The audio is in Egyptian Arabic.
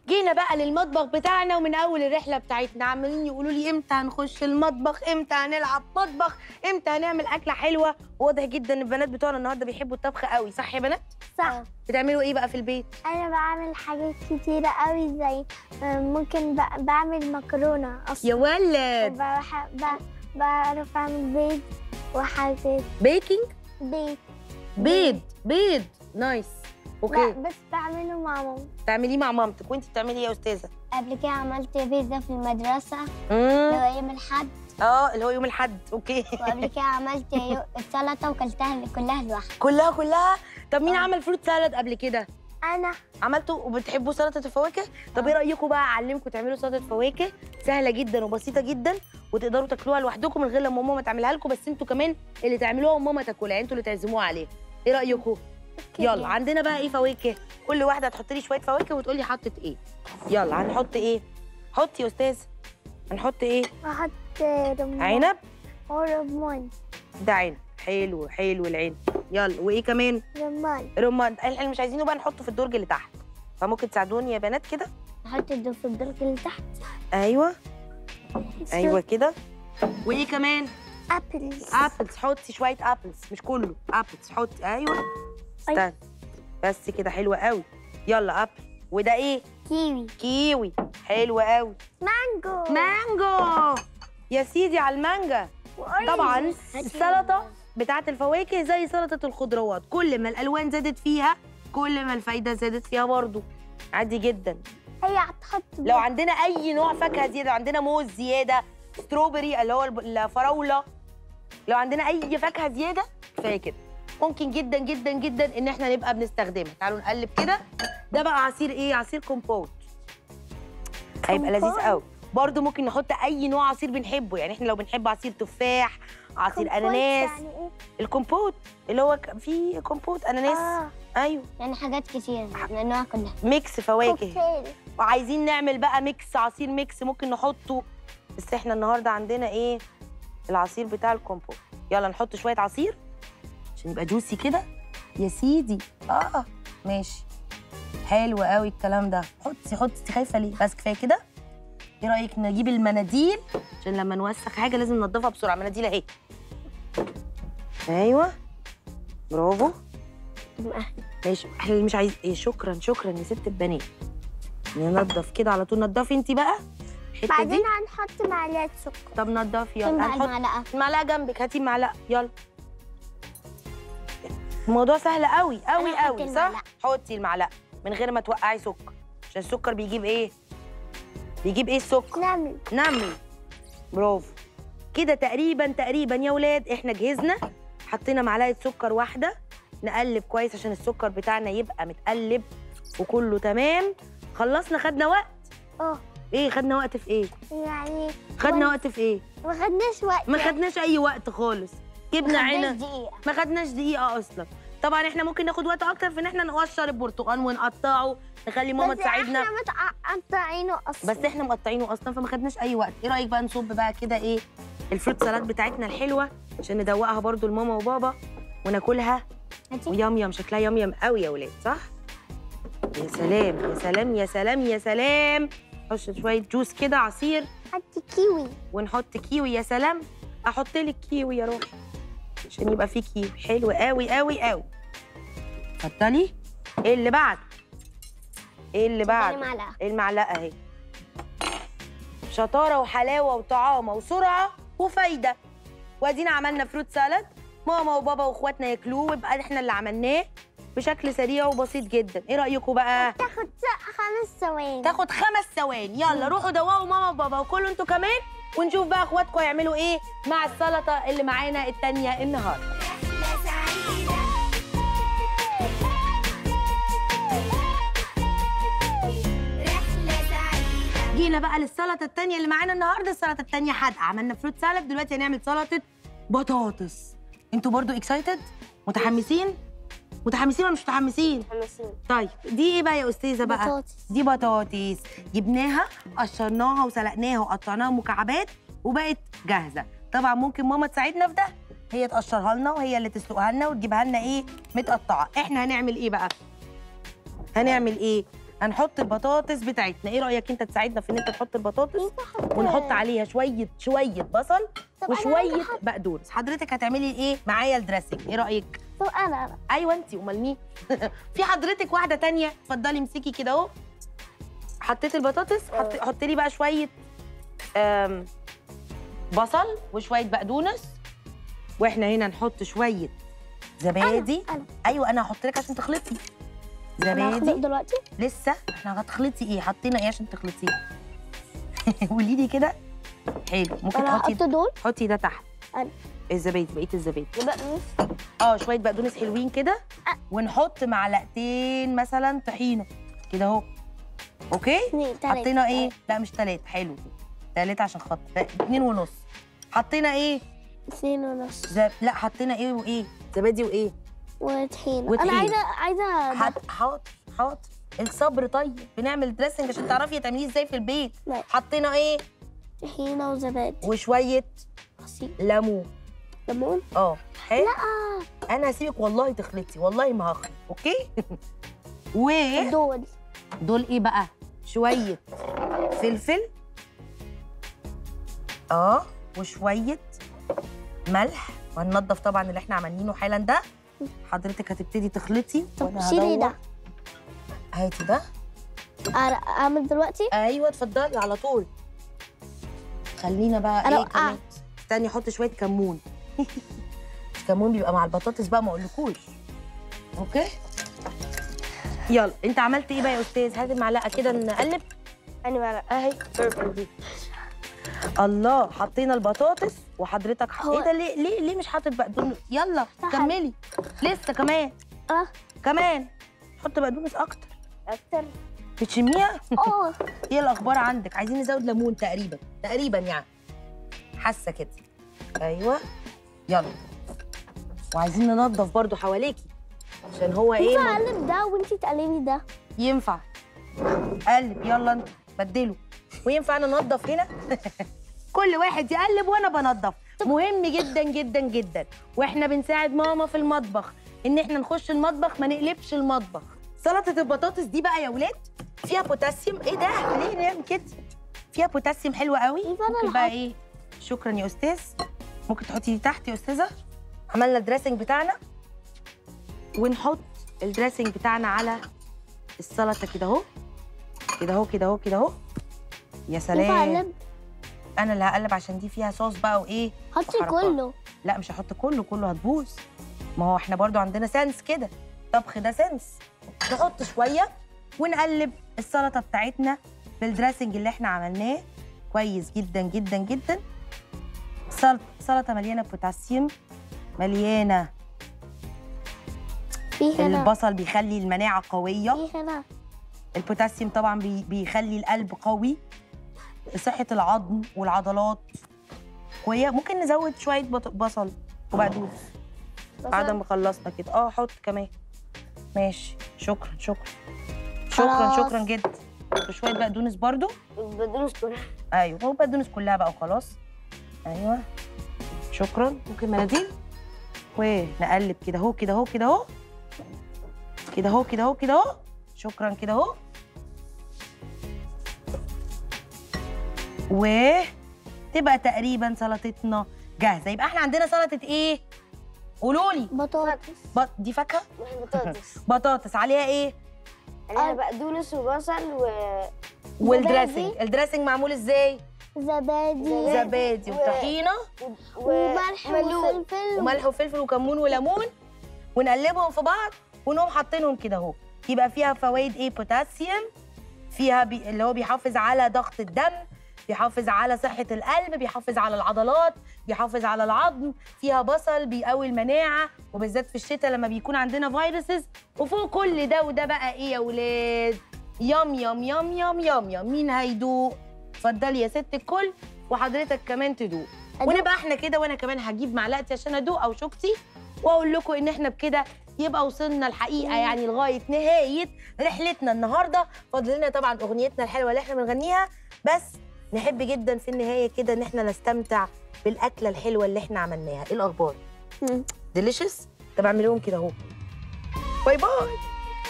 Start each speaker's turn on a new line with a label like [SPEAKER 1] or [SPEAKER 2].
[SPEAKER 1] جينا بقى للمطبخ بتاعنا ومن اول الرحله بتاعتنا عمالين يقولوا لي امتى هنخش المطبخ امتى هنلعب مطبخ امتى هنعمل اكله حلوه واضح جدا ان البنات بتوعنا النهارده بيحبوا الطبخ قوي صح يا بنات
[SPEAKER 2] صح
[SPEAKER 1] بتعملوا ايه بقى في البيت
[SPEAKER 2] انا بعمل حاجات كتيره قوي زي آه، ممكن ب- بعمل مكرونه اصلا
[SPEAKER 1] يا ولد
[SPEAKER 2] وبح- ب- بعرف اعمل بيض وحاجات
[SPEAKER 1] بيكنج
[SPEAKER 2] بيض
[SPEAKER 1] بيض بيض نايس اوكي
[SPEAKER 2] لا بس بعمله مع ماما
[SPEAKER 1] تعمليه مع مامتك وانت بتعملي ايه يا استاذه
[SPEAKER 2] قبل كده عملت بيتزا في المدرسه
[SPEAKER 1] امم
[SPEAKER 2] اللي هو يوم الحد
[SPEAKER 1] اه اللي هو يوم الاحد اوكي
[SPEAKER 2] وقبل كده عملت يو- السلطه وكلتها كلها لوحدي
[SPEAKER 1] كلها كلها طب مين
[SPEAKER 2] آه.
[SPEAKER 1] عمل فروت سالاد قبل كده
[SPEAKER 2] انا
[SPEAKER 1] عملتوا وبتحبوا سلطه الفواكه طب ايه رايكم بقى اعلمكم تعملوا سلطه فواكه سهله جدا وبسيطه جدا وتقدروا تاكلوها لوحدكم من غير لما ماما تعملها لكم بس انتوا كمان اللي تعملوها وماما تاكلها يعني انتوا اللي تعزموها عليها ايه رايكم يلا عندنا بقى ايه فواكه كل واحده هتحط لي شويه فواكه وتقول لي حطت ايه يلا هنحط ايه حطي يا استاذ هنحط ايه
[SPEAKER 2] احط رمان
[SPEAKER 1] عنب
[SPEAKER 2] ورمان
[SPEAKER 1] ده عنب حلو حلو العنب يلا وايه كمان
[SPEAKER 2] رمان
[SPEAKER 1] رمان احنا مش عايزينه بقى نحطه في الدرج اللي تحت فممكن تساعدوني يا بنات كده
[SPEAKER 2] احط الدو في الدرج اللي تحت
[SPEAKER 1] ايوه ايوه كده وايه كمان
[SPEAKER 2] ابلز
[SPEAKER 1] ابلز حطي شويه ابلز مش كله ابلز حطي ايوه استنى بس كده حلوه قوي يلا ابل وده ايه
[SPEAKER 2] كيوي
[SPEAKER 1] كيوي حلو قوي
[SPEAKER 2] مانجو
[SPEAKER 1] مانجو يا سيدي على المانجا
[SPEAKER 2] وأورنج.
[SPEAKER 1] طبعا
[SPEAKER 2] هاتي
[SPEAKER 1] السلطه بتاعت الفواكه زي سلطه الخضروات كل ما الالوان زادت فيها كل ما الفايده زادت فيها برضو عادي جدا
[SPEAKER 2] هي هتحط
[SPEAKER 1] لو عندنا اي نوع فاكهه زياده عندنا موز زياده ستروبري اللي هو الب- الفراوله لو عندنا اي فاكهه زياده كفايه كده ممكن جدا جدا جدا ان احنا نبقى بنستخدمها تعالوا نقلب كده ده بقى عصير ايه عصير كومبوت هيبقى لذيذ
[SPEAKER 2] كومبوت؟
[SPEAKER 1] قوي برضه ممكن نحط اي نوع عصير بنحبه يعني احنا لو بنحب عصير تفاح عصير
[SPEAKER 2] كومبوت
[SPEAKER 1] اناناس
[SPEAKER 2] يعني ايه؟
[SPEAKER 1] الكومبوت اللي هو ك- فيه كومبوت اناناس
[SPEAKER 2] اه
[SPEAKER 1] ايوه
[SPEAKER 2] يعني حاجات كتير الانواع كلها
[SPEAKER 1] ميكس فواكه
[SPEAKER 2] كوكتيل
[SPEAKER 1] وعايزين نعمل بقى ميكس عصير ميكس ممكن نحطه بس احنا النهارده عندنا ايه العصير بتاع الكومبوت يلا نحط شويه عصير عشان يبقى جوسي كده يا سيدي اه ماشي حلو قوي الكلام ده حطي حطي انت خايفه ليه بس كفايه كده ايه رايك نجيب المناديل عشان لما نوسخ حاجه لازم ننضفها بسرعه مناديل اهي ايوه برافو ماشي احنا اللي مش عايز ايه شكرا شكرا يا ست البنات ننضف كده على طول نضفي انت بقى الحته
[SPEAKER 2] بعدين
[SPEAKER 1] دي
[SPEAKER 2] هنحط معلقه سكر
[SPEAKER 1] طب نضفي
[SPEAKER 2] فين
[SPEAKER 1] يلا
[SPEAKER 2] بقى
[SPEAKER 1] هنحط
[SPEAKER 2] المعلقه
[SPEAKER 1] المعلقه جنبك هاتي المعلقه يلا الموضوع سهل قوي قوي
[SPEAKER 2] أنا هحط
[SPEAKER 1] قوي صح
[SPEAKER 2] المعلقة.
[SPEAKER 1] حطي المعلقه من غير ما توقعي سكر عشان السكر بيجيب ايه بيجيب ايه السكر
[SPEAKER 2] نعمل
[SPEAKER 1] نعمل برافو كده تقريبا تقريبا يا ولاد احنا جهزنا حطينا معلقه سكر واحده نقلب كويس عشان السكر بتاعنا يبقى متقلب وكله تمام خلصنا خدنا وقت
[SPEAKER 2] اه
[SPEAKER 1] ايه خدنا وقت في ايه
[SPEAKER 2] يعني
[SPEAKER 1] خدنا
[SPEAKER 2] وقت.
[SPEAKER 1] وقت في ايه
[SPEAKER 2] ما خدناش وقت
[SPEAKER 1] ما خدناش اي وقت خالص جبنا
[SPEAKER 2] ما خدناش
[SPEAKER 1] عنب
[SPEAKER 2] دقيقه
[SPEAKER 1] ما خدناش دقيقه اصلا طبعا احنا ممكن ناخد وقت اكتر في ان احنا نقشر البرتقال ونقطعه نخلي ماما
[SPEAKER 2] بس
[SPEAKER 1] تساعدنا
[SPEAKER 2] احنا متقطعينه اصلا
[SPEAKER 1] بس احنا مقطعينه اصلا فما خدناش اي وقت ايه رايك بقى نصب بقى كده ايه الفروت سلاد بتاعتنا الحلوه عشان ندوقها برضو لماما وبابا وناكلها
[SPEAKER 2] هاتي.
[SPEAKER 1] ويام يام شكلها يام يام قوي يا ولاد صح يا سلام يا سلام يا سلام يا سلام نحط شويه جوس كده عصير
[SPEAKER 2] هاتي كيوي
[SPEAKER 1] ونحط كيوي يا سلام احط لك كيوي يا روحي عشان يبقى فيه كيوي حلو قوي قوي قوي اتفضلي ايه اللي بعد ايه اللي بعد
[SPEAKER 2] معلقه
[SPEAKER 1] المعلقه اهي شطاره وحلاوه وطعامه وسرعه وفايده وادينا عملنا فروت سالاد ماما وبابا واخواتنا ياكلوه ويبقى احنا اللي عملناه بشكل سريع وبسيط جدا ايه رايكم بقى
[SPEAKER 2] تاخد خمس ثواني
[SPEAKER 1] تاخد خمس ثواني يلا روحوا دوقوا ماما وبابا وكلوا انتوا كمان ونشوف بقى اخواتكم هيعملوا ايه مع السلطه اللي معانا التانيه النهارده جينا بقى للسلطه التانيه اللي معانا النهارده السلطه التانيه حادقه عملنا فروت سالاد دلوقتي هنعمل سلطه بطاطس انتوا برضو اكسايتد متحمسين متحمسين ولا مش متحمسين
[SPEAKER 2] خمسين
[SPEAKER 1] طيب دي ايه بقى يا استاذه بقى
[SPEAKER 2] بطاطس.
[SPEAKER 1] دي بطاطس جبناها قشرناها وسلقناها وقطعناها مكعبات وبقت جاهزه طبعا ممكن ماما تساعدنا في ده هي تقشرها لنا وهي اللي تسلقها لنا وتجيبها لنا ايه متقطعه احنا هنعمل ايه بقى هنعمل ايه هنحط البطاطس بتاعتنا ايه رايك انت تساعدنا في ان انت تحط البطاطس ونحط عليها شويه شويه بصل
[SPEAKER 2] طب أنا
[SPEAKER 1] وشويه
[SPEAKER 2] عايزة أحط-
[SPEAKER 1] بقدونس حضرتك هتعملي ايه معايا الدريسنج ايه رايك
[SPEAKER 2] طب انا انا
[SPEAKER 1] ايوه انت امال مين في حضرتك واحده تانية اتفضلي امسكي كده اهو حطيت البطاطس حط حط لي بقى شويه آم، بصل وشويه بقدونس واحنا هنا نحط شويه زبادي
[SPEAKER 2] أنا.
[SPEAKER 1] ايوه انا هحط لك عشان تخلطي
[SPEAKER 2] انا هخلط
[SPEAKER 1] زبادي
[SPEAKER 2] دلوقتي
[SPEAKER 1] لسه احنا هتخلطي ايه حطينا ايه عشان تخلطيه قولي لي كده حلو ممكن
[SPEAKER 2] انا
[SPEAKER 1] تحطي
[SPEAKER 2] هحط دول
[SPEAKER 1] حطي ده تحت
[SPEAKER 2] أنا.
[SPEAKER 1] الزبادي بقيه الزبادي
[SPEAKER 2] وبقدونس
[SPEAKER 1] اه شويه بقدونس حلوين كده ونحط معلقتين مثلا طحينه كده اهو اوكي
[SPEAKER 2] اثنين تلاتة
[SPEAKER 1] حطينا ايه لا مش تلاتة حلو تلاتة عشان خاطر لا، اتنين ونص حطينا ايه
[SPEAKER 2] اثنين ونص
[SPEAKER 1] زب... لا حطينا ايه وايه زبادي وايه
[SPEAKER 2] وطحينة
[SPEAKER 1] وطحينة.
[SPEAKER 2] انا عايزة عايزة ده.
[SPEAKER 1] حط حاضر حاضر الصبر طيب بنعمل دريسنج عشان تعرفي تعمليه ازاي في البيت
[SPEAKER 2] لا.
[SPEAKER 1] حطينا ايه
[SPEAKER 2] طحينة وزبادي
[SPEAKER 1] وشويه
[SPEAKER 2] بسيط
[SPEAKER 1] ليمون
[SPEAKER 2] ليمون
[SPEAKER 1] اه حلو
[SPEAKER 2] لا
[SPEAKER 1] انا هسيبك والله تخلطي والله ما هخلط اوكي و
[SPEAKER 2] دول
[SPEAKER 1] دول ايه بقى شويه فلفل اه وشويه ملح وهننضف طبعا اللي احنا عاملينه حالا ده حضرتك هتبتدي تخلطي
[SPEAKER 2] طب
[SPEAKER 1] وأنا
[SPEAKER 2] شيلي
[SPEAKER 1] هدور.
[SPEAKER 2] ده
[SPEAKER 1] هاتي ده
[SPEAKER 2] أعر- اعمل دلوقتي
[SPEAKER 1] ايوه اتفضلي على طول خلينا بقى
[SPEAKER 2] أنا
[SPEAKER 1] ايه
[SPEAKER 2] وقعت.
[SPEAKER 1] كمان استني احط شويه كمون الكمون بيبقى مع البطاطس بقى ما اقولكوش اوكي يلا انت عملت ايه بقى يا استاذ هات المعلقه كده نقلب
[SPEAKER 2] انا بقى
[SPEAKER 1] اهي بيربل دي الله حطينا البطاطس وحضرتك ح...
[SPEAKER 2] هو-
[SPEAKER 1] ايه ده ليه ليه ليه مش حاطط بقدونس يلا
[SPEAKER 2] تعال.
[SPEAKER 1] كملي لسه كمان
[SPEAKER 2] اه
[SPEAKER 1] كمان حط بقدونس اكتر
[SPEAKER 2] اكتر
[SPEAKER 1] بتشميها
[SPEAKER 2] اه
[SPEAKER 1] ايه الاخبار عندك عايزين نزود ليمون تقريبا تقريبا يعني حاسه كده ايوه يلا وعايزين ننضف برضو حواليكي عشان هو ايه
[SPEAKER 2] ينفع
[SPEAKER 1] م-
[SPEAKER 2] اقلب ده وانتي تقلبي ده
[SPEAKER 1] ينفع قلب يلا انت بدله وينفع ننضف هنا كل واحد يقلب وانا بنضف مهم جدا جدا جدا واحنا بنساعد ماما في المطبخ ان احنا نخش المطبخ ما نقلبش المطبخ سلطه البطاطس دي بقى يا ولاد فيها بوتاسيوم ايه ده ليه نعمل كده فيها بوتاسيوم حلو قوي
[SPEAKER 2] ينفع أنا
[SPEAKER 1] ممكن بقى
[SPEAKER 2] أحط؟
[SPEAKER 1] ايه شكرا يا استاذ ممكن تحطي دي تحت يا استاذه عملنا الدريسنج بتاعنا ونحط الدريسنج بتاعنا على السلطه كده اهو كده اهو كده اهو كده اهو يا
[SPEAKER 2] ينفع
[SPEAKER 1] سلام
[SPEAKER 2] اقلب
[SPEAKER 1] انا اللي هقلب عشان دي فيها صوص بقى وايه
[SPEAKER 2] حطي
[SPEAKER 1] وحركات.
[SPEAKER 2] كله
[SPEAKER 1] لا مش هحط كله كله هتبوظ ما هو احنا برضو عندنا سنس كده طبخ ده سنس نحط شويه ونقلب السلطه بتاعتنا بالدريسنج اللي احنا عملناه كويس جدا جدا جدا سلطه سلطه مليانه بوتاسيوم مليانه
[SPEAKER 2] في هنا
[SPEAKER 1] البصل بيخلي المناعه قويه
[SPEAKER 2] في هنا
[SPEAKER 1] البوتاسيوم طبعا بي بيخلي القلب قوي لصحة العظم والعضلات قوية ممكن نزود شوية بط- بصل وبقدونس بعد ما خلصنا كده اه حط كمان ماشي شكرا شكرا شكرا
[SPEAKER 2] خلاص.
[SPEAKER 1] شكرا جدا وشوية بقدونس برضو
[SPEAKER 2] البقدونس كلها
[SPEAKER 1] ايوه هو بقدونس كلها بقى وخلاص ايوه شكرا ممكن مناديل ونقلب كده اهو كده اهو كده اهو كده اهو كده اهو كده اهو شكرا كده اهو وتبقى تقريبا سلطتنا جاهزه يبقى احنا عندنا سلطه ايه قولوا لي
[SPEAKER 2] بطاطس
[SPEAKER 1] بط... دي فاكهه
[SPEAKER 3] بطاطس
[SPEAKER 1] بطاطس عليها ايه
[SPEAKER 3] عليها بقدونس وبصل و
[SPEAKER 1] والدريسنج الدريسنج معمول ازاي
[SPEAKER 2] زبادي
[SPEAKER 1] زبادي
[SPEAKER 3] و-
[SPEAKER 1] وطحينه
[SPEAKER 2] وملح
[SPEAKER 3] وملون.
[SPEAKER 2] وفلفل
[SPEAKER 1] وملح وفلفل وكمون وليمون ونقلبهم في بعض ونقوم حاطينهم كده اهو يبقى فيها فوائد ايه بوتاسيوم فيها بي... اللي هو بيحافظ على ضغط الدم بيحافظ على صحة القلب بيحافظ على العضلات بيحافظ على العظم فيها بصل بيقوي المناعة وبالذات في الشتاء لما بيكون عندنا فيروسز وفوق كل ده وده بقى ايه يا ولاد يم يم يم يم يم يم مين هيدوق اتفضلي يا ست الكل وحضرتك كمان تدوق
[SPEAKER 2] أدوق؟
[SPEAKER 1] ونبقى احنا كده وانا كمان هجيب معلقتي عشان ادوق او شوكتي واقول لكم ان احنا بكده يبقى وصلنا الحقيقه يعني لغايه نهايه رحلتنا النهارده فاضل لنا طبعا اغنيتنا الحلوه اللي احنا بنغنيها بس نحب جدا في النهايه كده ان احنا نستمتع بالاكله الحلوه اللي احنا عملناها ايه الاخبار
[SPEAKER 2] مم.
[SPEAKER 1] ديليشس طب اعمل لهم كده اهو باي باي